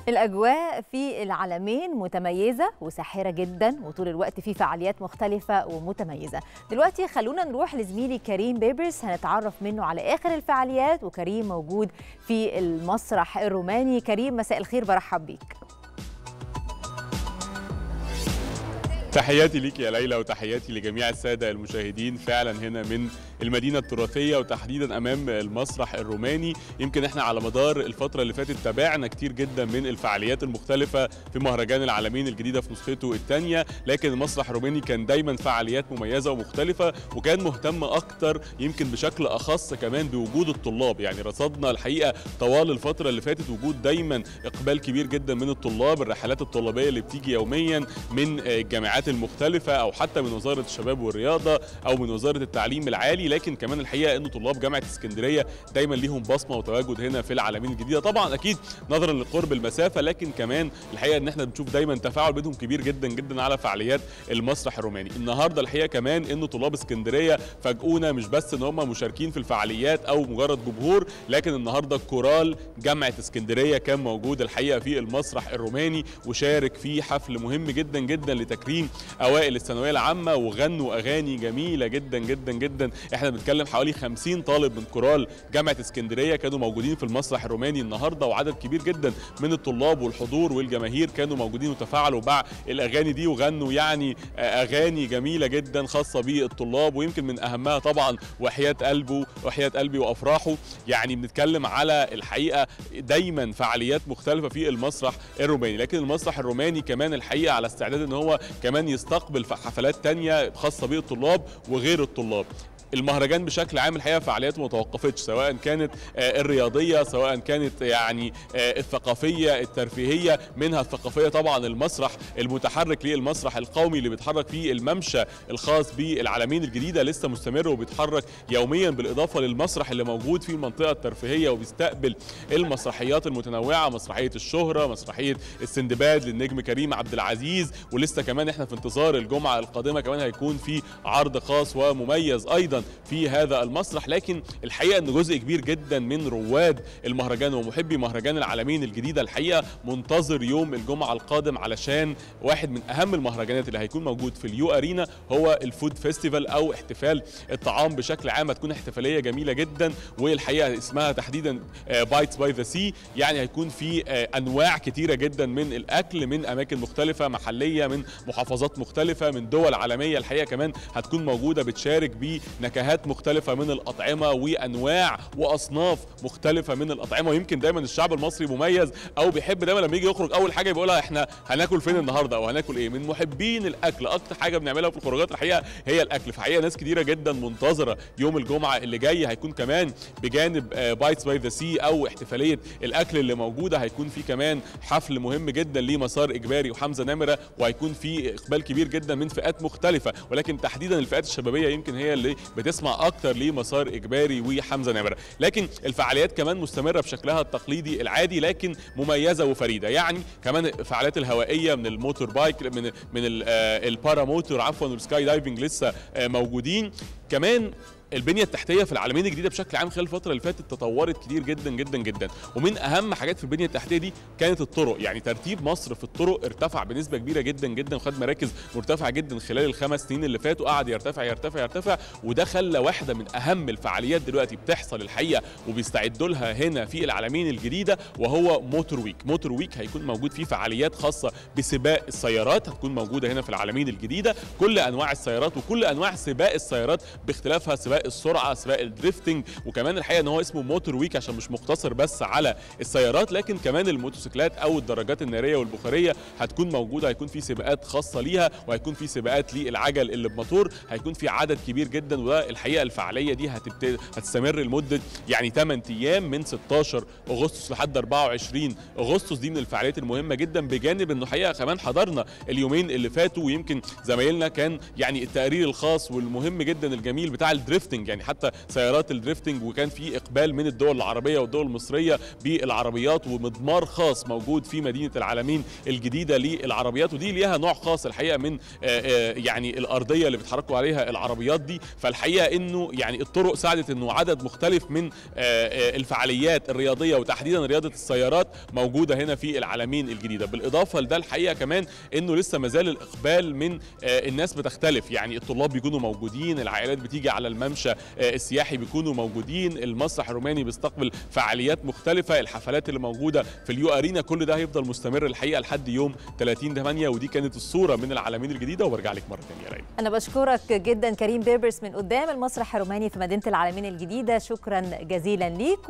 الأجواء في العالمين متميزة وساحرة جدا وطول الوقت في فعاليات مختلفة ومتميزة دلوقتي خلونا نروح لزميلي كريم بيبرس هنتعرف منه على آخر الفعاليات وكريم موجود في المسرح الروماني كريم مساء الخير برحب بيك تحياتي ليك يا ليلى وتحياتي لجميع السادة المشاهدين فعلا هنا من المدينة التراثية وتحديدا أمام المسرح الروماني يمكن احنا على مدار الفترة اللي فاتت تابعنا كتير جدا من الفعاليات المختلفة في مهرجان العالمين الجديدة في نسخته الثانية لكن المسرح الروماني كان دايما فعاليات مميزة ومختلفة وكان مهتم أكتر يمكن بشكل أخص كمان بوجود الطلاب يعني رصدنا الحقيقة طوال الفترة اللي فاتت وجود دايما إقبال كبير جدا من الطلاب الرحلات الطلابية اللي بتيجي يوميا من الجامعات المختلفة أو حتى من وزارة الشباب والرياضة أو من وزارة التعليم العالي لكن كمان الحقيقة أن طلاب جامعة اسكندرية دايما ليهم بصمة وتواجد هنا في العالمين الجديدة طبعا أكيد نظرا لقرب المسافة لكن كمان الحقيقة أن احنا بنشوف دايما تفاعل بينهم كبير جدا جدا على فعاليات المسرح الروماني النهاردة الحقيقة كمان أن طلاب اسكندرية فاجئونا مش بس أن هم مشاركين في الفعاليات أو مجرد جمهور لكن النهاردة كورال جامعة اسكندرية كان موجود الحقيقة في المسرح الروماني وشارك في حفل مهم جدا جدا لتكريم اوائل الثانويه العامه وغنوا اغاني جميله جدا جدا جدا احنا بنتكلم حوالي 50 طالب من كورال جامعه اسكندريه كانوا موجودين في المسرح الروماني النهارده وعدد كبير جدا من الطلاب والحضور والجماهير كانوا موجودين وتفاعلوا مع الاغاني دي وغنوا يعني اغاني جميله جدا خاصه بالطلاب ويمكن من اهمها طبعا وحياه قلبه وحياه قلبي وافراحه يعني بنتكلم على الحقيقه دايما فعاليات مختلفه في المسرح الروماني لكن المسرح الروماني كمان الحقيقه على استعداد ان هو كمان يستقبل حفلات تانية خاصة بالطلاب وغير الطلاب المهرجان بشكل عام الحقيقه فعالياته ما توقفتش سواء كانت الرياضيه سواء كانت يعني الثقافيه الترفيهيه منها الثقافيه طبعا المسرح المتحرك للمسرح القومي اللي بيتحرك فيه الممشى الخاص بالعالمين الجديده لسه مستمر وبيتحرك يوميا بالاضافه للمسرح اللي موجود في المنطقه الترفيهيه وبيستقبل المسرحيات المتنوعه مسرحيه الشهره مسرحيه السندباد للنجم كريم عبد العزيز ولسه كمان احنا في انتظار الجمعه القادمه كمان هيكون في عرض خاص ومميز ايضا في هذا المسرح لكن الحقيقه ان جزء كبير جدا من رواد المهرجان ومحبي مهرجان العالمين الجديده الحقيقه منتظر يوم الجمعه القادم علشان واحد من اهم المهرجانات اللي هيكون موجود في اليو ارينا هو الفود فيستيفال او احتفال الطعام بشكل عام هتكون احتفاليه جميله جدا والحقيقه اسمها تحديدا بايتس باي ذا سي يعني هيكون في انواع كتيره جدا من الاكل من اماكن مختلفه محليه من محافظات مختلفه من دول عالميه الحقيقه كمان هتكون موجوده بتشارك بنكهات مختلفه من الاطعمه وانواع واصناف مختلفه من الاطعمه ويمكن دايما الشعب المصري مميز او بيحب دايما لما يجي يخرج اول حاجه بيقولها احنا هناكل فين النهارده او هناكل ايه من محبين الاكل اكتر حاجه بنعملها في الخروجات الحقيقه هي الاكل فحقيقه ناس كتيره جدا منتظره يوم الجمعه اللي جاي هيكون كمان بجانب بايتس باي ذا سي او احتفاليه الاكل اللي موجوده هيكون في كمان حفل مهم جدا لمسار اجباري وحمزه نمره وهيكون في اقبال كبير جدا من فئات مختلفه ولكن تحديدا الفئات الشبابيه يمكن هي اللي بتسمع اكتر لمسار اجباري وحمزه نمره لكن الفعاليات كمان مستمره بشكلها التقليدي العادي لكن مميزه وفريده يعني كمان الفعاليات الهوائيه من الموتور بايك من من البارا موتور عفوا والسكاي دايفنج لسه موجودين كمان البنيه التحتيه في العالمين الجديده بشكل عام خلال الفتره اللي فاتت تطورت كتير جدا جدا جدا ومن اهم حاجات في البنيه التحتيه دي كانت الطرق يعني ترتيب مصر في الطرق ارتفع بنسبه كبيره جدا جدا وخد مراكز مرتفعه جدا خلال الخمس سنين اللي فاتوا قعد يرتفع يرتفع يرتفع وده خلى واحده من اهم الفعاليات دلوقتي بتحصل الحقيقه وبيستعدوا لها هنا في العالمين الجديده وهو موتور ويك موتور ويك هيكون موجود فيه فعاليات خاصه بسباق السيارات هتكون موجوده هنا في العالمين الجديده كل انواع السيارات وكل انواع سباق السيارات باختلافها سباق السرعه سباق الدريفتنج وكمان الحقيقه ان هو اسمه موتور ويك عشان مش مقتصر بس على السيارات لكن كمان الموتوسيكلات او الدراجات الناريه والبخاريه هتكون موجوده هيكون في سباقات خاصه ليها وهيكون في سباقات للعجل اللي بموتور هيكون في عدد كبير جدا والحقيقه الفعاليه دي هتبتدي هتستمر لمده يعني 8 ايام من 16 اغسطس لحد 24 اغسطس دي من الفعاليات المهمه جدا بجانب انه حقيقه كمان حضرنا اليومين اللي فاتوا ويمكن زمايلنا كان يعني التقرير الخاص والمهم جدا الجميل بتاع الدريفت الدريفتنج يعني حتى سيارات الدريفتنج وكان في اقبال من الدول العربيه والدول المصريه بالعربيات ومضمار خاص موجود في مدينه العالمين الجديده للعربيات ودي ليها نوع خاص الحقيقه من يعني الارضيه اللي بيتحركوا عليها العربيات دي فالحقيقه انه يعني الطرق ساعدت انه عدد مختلف من الفعاليات الرياضيه وتحديدا رياضه السيارات موجوده هنا في العالمين الجديده بالاضافه لده الحقيقه كمان انه لسه ما زال الاقبال من الناس بتختلف يعني الطلاب بيكونوا موجودين العائلات بتيجي على الممشى السياحي بيكونوا موجودين المسرح الروماني بيستقبل فعاليات مختلفه الحفلات اللي موجوده في اليو ارينا كل ده هيفضل مستمر الحقيقه لحد يوم 30 8 ودي كانت الصوره من العالمين الجديده وبرجع لك مره ثانيه يا ليلى انا بشكرك جدا كريم بيبرس من قدام المسرح الروماني في مدينه العالمين الجديده شكرا جزيلا ليك